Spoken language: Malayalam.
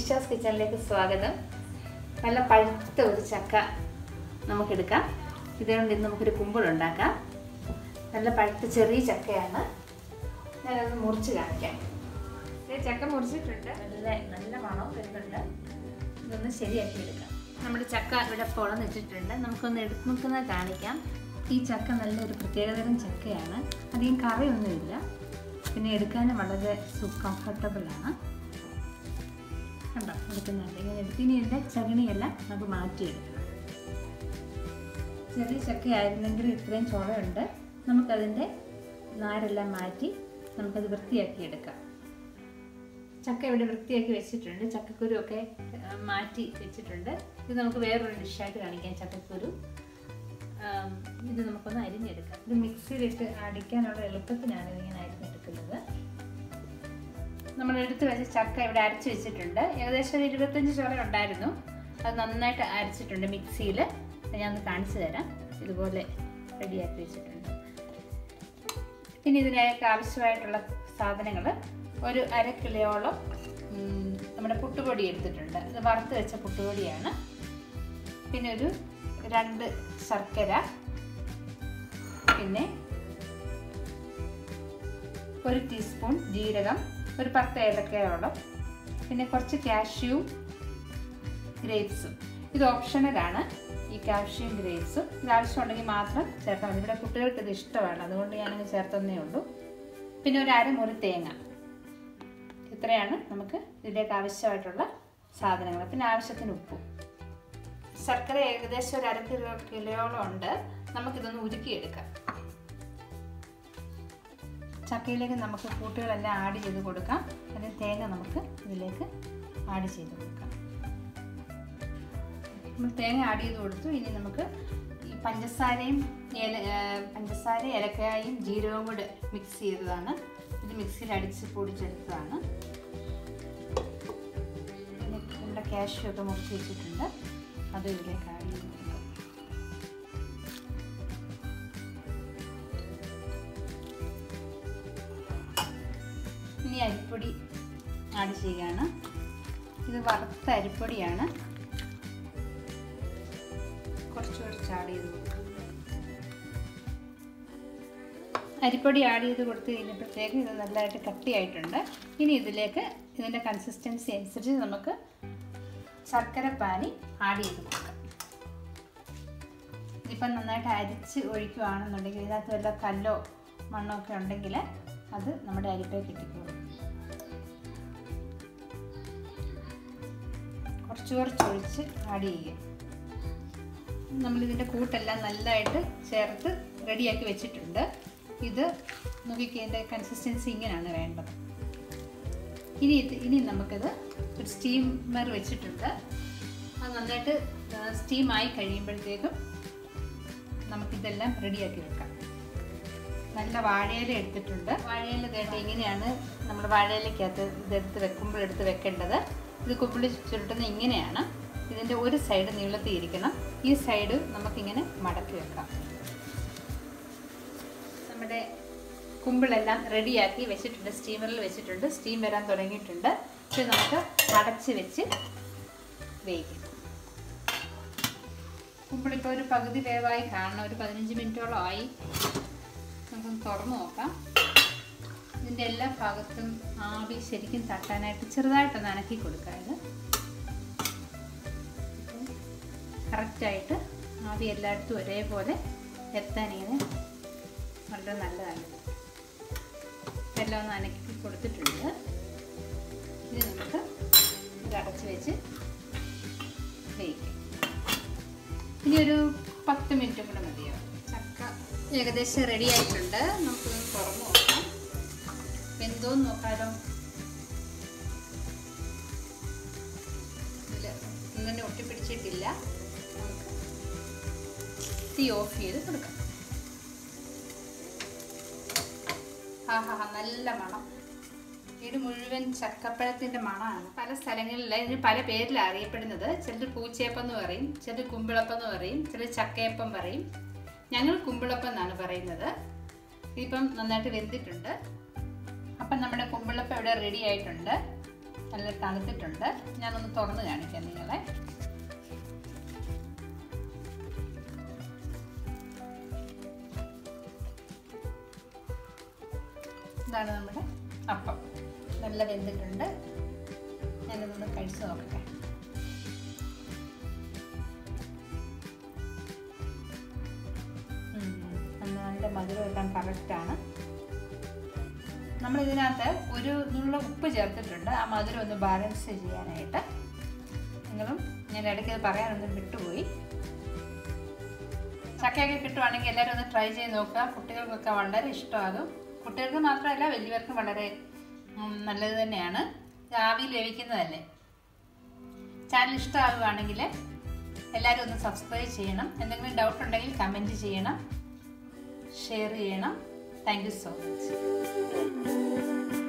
നിഷാസ് കിച്ചണിലേക്ക് സ്വാഗതം നല്ല പഴുത്ത ഒരു ചക്ക നമുക്കെടുക്കാം ഇതുകൊണ്ട് ഇന്ന് നമുക്കൊരു കുമ്പിളുണ്ടാക്കാം നല്ല പഴുത്ത ചെറിയ ചക്കയാണ് ഞാനത് മുറിച്ച് കാണിക്കാം ഇത് ചക്ക മുറിച്ചിട്ടുണ്ട് നല്ല നല്ല മണം വരുന്നുണ്ട് ഇതൊന്ന് ശരിയാക്കി എടുക്കാം നമ്മുടെ ചക്ക ഇവിടെ പൊളന്നിട്ടിട്ടുണ്ട് നമുക്കൊന്ന് എടുത്ത് നോക്കുന്നത് കാണിക്കാം ഈ ചക്ക നല്ലൊരു പ്രത്യേകതരം ചക്കയാണ് അധികം കറിയൊന്നുമില്ല പിന്നെ എടുക്കാനും വളരെ സു കംഫർട്ടബിളാണ് കണ്ടോ എടുക്കുന്നുണ്ട് ഇങ്ങനെ എടുത്ത് ഇനി ഇതിൻ്റെ ചകിണിയെല്ലാം നമുക്ക് മാറ്റിയെടുക്കാം ചെറിയ ചക്ക ആയിരുന്നെങ്കിൽ ഇത്രയും ചുളയുണ്ട് നമുക്കതിൻ്റെ നാരെല്ലാം മാറ്റി നമുക്കത് വൃത്തിയാക്കി എടുക്കാം ചക്ക ഇവിടെ വൃത്തിയാക്കി വെച്ചിട്ടുണ്ട് ചക്കക്കുരു ഒക്കെ ആ, മാറ്റി വെച്ചിട്ടുണ്ട് ഇത് നമുക്ക് വേറൊരു ഡിഷായിട്ട് കാണിക്കാം ചക്കക്കുരു ആം, ഇത് നമുക്കൊന്ന് അരിഞ്ഞെടുക്കാം ഇത് മിക്സിയിലിട്ട് അടിക്കാനുള്ള എളുപ്പത്തിനാണ് ഇതിങ്ങനെ അരിഞ്ഞെടുക്കുന്നത് നമ്മൾ എടുത്ത് വെച്ച ചക്ക ഇവിടെ അരച്ച് വെച്ചിട്ടുണ്ട് ഏകദേശം ഒരു ഇരുപത്തഞ്ച് ചോര ഉണ്ടായിരുന്നു അത് നന്നായിട്ട് അരച്ചിട്ടുണ്ട് മിക്സിയിൽ ഞാൻ ഒന്ന് കാണിച്ചു തരാം ഇതുപോലെ റെഡിയാക്കി വെച്ചിട്ടുണ്ട് പിന്നെ ഇതിനൊക്കെ ആവശ്യമായിട്ടുള്ള സാധനങ്ങൾ ഒരു അര കിലോളം ഉം, നമ്മുടെ പുട്ടുപൊടി എടുത്തിട്ടുണ്ട് ഇത് വറുത്ത് വെച്ച പുട്ടുപൊടിയാണ് പിന്നെ ഒരു രണ്ട് ശർക്കര പിന്നെ ഒരു ടീസ്പൂൺ ജീരകം ഒരു പത്ത് ഏലക്കയോളം പിന്നെ കുറച്ച് കാഷ്യൂ ഗ്രേപ്സും ഇത് ഓപ്ഷണലാണ് ഈ കാഷ്യൂം ഗ്രേപ്സും ഇത് ആവശ്യമുണ്ടെങ്കിൽ മാത്രം ചേർത്താൽ മതി ഇവിടെ കുട്ടികൾക്ക് ഇത് ഇഷ്ടമാണ് അതുകൊണ്ട് ഞാനങ്ങ് ചേർത്തന്നേ ഉള്ളൂ പിന്നെ ഒരു അരമുറി തേങ്ങ ഇത്രയാണ് നമുക്ക് ഇതിലേക്ക് ആവശ്യമായിട്ടുള്ള സാധനങ്ങൾ പിന്നെ ആവശ്യത്തിന് ഉപ്പും ശർക്കര ഏകദേശം ഒരു അര കിലോ കിലോളം ഉണ്ട് നമുക്കിതൊന്ന് ഉരുക്കിയെടുക്കാം ചക്കയിലേക്ക് നമുക്ക് കൂട്ടുകളെല്ലാം ആഡ് ചെയ്ത് കൊടുക്കാം അതിന് തേങ്ങ നമുക്ക് ഇതിലേക്ക് ആഡ് ചെയ്ത് കൊടുക്കാം നമ്മൾ തേങ്ങ ആഡ് ചെയ്ത് കൊടുത്തു ഇനി നമുക്ക് ഈ പഞ്ചസാരയും ഏല ആ, പഞ്ചസാര ഏലക്കായും ജീരകവും കൂടെ മിക്സ് ചെയ്തതാണ് ഇത് മിക്സിയിൽ അടിച്ച് പൊടിച്ചെടുത്തതാണ് പിന്നെ നമ്മുടെ കാഷ്യൂ ഒക്കെ മുറിച്ച് വെച്ചിട്ടുണ്ട് അത് ഇതിലേക്ക് ആഡ് ചെയ്ത് കൊടുക്കാം ഇനി അരിപ്പൊടി ആഡ് ചെയ്യുകയാണ് ഇത് വറുത്ത അരിപ്പൊടിയാണ് കുറച്ച് കുറച്ച് ആഡ് ചെയ്ത് കൊടുക്കാം അരിപ്പൊടി ആഡ് ചെയ്ത് കൊടുത്ത് കഴിഞ്ഞപ്പോഴത്തേക്ക് ഇത് നല്ലതായിട്ട് കട്ടിയായിട്ടുണ്ട് ഇനി ഇതിലേക്ക് ഇതിൻ്റെ കൺസിസ്റ്റൻസി അനുസരിച്ച് നമുക്ക് ശർക്കര പാനി ആഡ് ചെയ്ത് കൊടുക്കാം ഇതിപ്പം നന്നായിട്ട് അരിച്ച് ഒഴിക്കുകയാണെന്നുണ്ടെങ്കിൽ ഇതിനകത്ത് വല്ല കല്ലോ മണ്ണോ ഒക്കെ ഉണ്ടെങ്കിൽ അത് നമ്മുടെ അരിപ്പയിൽ കിട്ടിക്കോളും കുറച്ച് കുറച്ച് ഒഴിച്ച് ആഡ് ചെയ്യുക നമ്മളിതിൻ്റെ കൂട്ടെല്ലാം നല്ലതായിട്ട് ചേർത്ത് റെഡിയാക്കി വെച്ചിട്ടുണ്ട് ഇത് നോക്കിക്കേ ഇതിൻ്റെ കൺസിസ്റ്റൻസി ഇങ്ങനെയാണ് വേണ്ടത് ഇനി ഇത് ഇനി നമുക്കിത് ഒരു സ്റ്റീമർ വെച്ചിട്ടുണ്ട് അത് നന്നായിട്ട് സ്റ്റീം ആയി കഴിയുമ്പോഴത്തേക്കും നമുക്കിതെല്ലാം റെഡിയാക്കി വെക്കാം നല്ല വാഴയില എടുത്തിട്ടുണ്ട് വാഴയില തേട്ട് ഇങ്ങനെയാണ് നമ്മൾ വാഴയിലക്കകത്ത് ഇതെടുത്ത് വെക്കുമ്പോൾ എടുത്ത് വെക്കേണ്ടത് ഇത് കുപ്പിളി ചുരുട്ടുന്ന ഇങ്ങനെയാണ് ഇതിൻ്റെ ഒരു സൈഡ് നീളത്തിൽ ഇരിക്കണം ഈ സൈഡ് നമുക്കിങ്ങനെ മടക്കി വെക്കാം നമ്മുടെ കുമ്പിളെല്ലാം റെഡിയാക്കി വെച്ചിട്ടുണ്ട് സ്റ്റീമറിൽ വെച്ചിട്ടുണ്ട് സ്റ്റീം വരാൻ തുടങ്ങിയിട്ടുണ്ട് ഇത് നമുക്ക് അടച്ച് വെച്ച് വേവിക്കും കുമ്പിളിപ്പോൾ ഒരു പകുതി വേവായി കാണണം ഒരു പതിനഞ്ച് മിനിറ്റോളം ആയി നമുക്കൊന്ന് തുറന്നു നോക്കാം ഇതിൻ്റെ എല്ലാ ഭാഗത്തും ആവി ശരിക്കും തട്ടാനായിട്ട് ചെറുതായിട്ടൊന്ന് അനക്കി കൊടുക്കുക ഇത് കറക്റ്റായിട്ട് ആവി എല്ലായിടത്തും ഒരേപോലെ എത്താൻ ഇങ്ങനെ വളരെ നല്ലതാണ് എല്ലാം ഒന്ന് അനക്കി കൊടുത്തിട്ടുണ്ട് ഇനി നമുക്ക് ഇത് അടച്ച് വെച്ച് വേവിക്കാം ഇനി ഒരു പത്ത് മിനിറ്റ് കൂടെ മതിയോ ചക്ക ഏകദേശം റെഡി ആയിട്ടുണ്ട് നമുക്കൊന്ന് തുറന്ന് നോക്കാം വെന്തോന്ന് നോക്കാലോ ഇതിൽ ഇങ്ങനെ ഒട്ടിപ്പിടിച്ചിട്ടില്ല നമുക്ക് തീ ഓഫ് ചെയ്ത് കൊടുക്കാം ഹാ ഹാ ഹാ നല്ല മണം ഇത് മുഴുവൻ ചക്കപ്പഴത്തിൻ്റെ മണമാണ് പല സ്ഥലങ്ങളിൽ ഇതിന് പല പേരിലാണ് അറിയപ്പെടുന്നത് ചിലർ പൂച്ചയപ്പം എന്ന് പറയും ചിലർ കുമ്പിളപ്പം എന്ന് പറയും ചിലർ ചക്കയപ്പം പറയും ഞങ്ങൾ കുമ്പിളപ്പം എന്നാണ് പറയുന്നത് ഇതിപ്പം നന്നായിട്ട് വെന്തിട്ടുണ്ട് അപ്പം നമ്മുടെ കുമ്പിളപ്പം ഇവിടെ റെഡി ആയിട്ടുണ്ട് നല്ല തണുത്തിട്ടുണ്ട് ഞാനൊന്ന് തുറന്ന് കാണിക്കാം നിങ്ങളെ ഇതാണ് നമ്മുടെ അപ്പം നല്ല വെന്തിട്ടുണ്ട് ഞാനിതൊന്ന് കഴിച്ചു നോക്കട്ടെ ഉം, നല്ല മധുരം എല്ലാം കറക്റ്റാണ് നമ്മൾ ഇതിനകത്ത് ഒരു നുള്ള ഉപ്പ് ചേർത്തിട്ടുണ്ട് ആ മധുരം ഒന്ന് ബാലൻസ് ചെയ്യാനായിട്ട് നിങ്ങളും ഞാൻ ഇടയ്ക്ക് അത് പറയാനൊന്നും വിട്ടുപോയി ചക്കയൊക്കെ കിട്ടുവാണെങ്കിൽ എല്ലാവരും ഒന്ന് ട്രൈ ചെയ്ത് നോക്കുക കുട്ടികൾക്കൊക്കെ വളരെ ഇഷ്ടമാകും കുട്ടികൾക്ക് മാത്രമല്ല വലിയവർക്കും വളരെ ഉം, നല്ലത് തന്നെയാണ് ആവിയിൽ വേവിക്കുന്നതല്ലേ ചാനൽ ഇഷ്ടമാകുകയാണെങ്കിൽ എല്ലാവരും ഒന്ന് സബ്സ്ക്രൈബ് ചെയ്യണം എന്തെങ്കിലും ഡൗട്ട് ഉണ്ടെങ്കിൽ കമൻറ്റ് ചെയ്യണം ഷെയർ ചെയ്യണം താങ്ക് യു സോ മച്ച്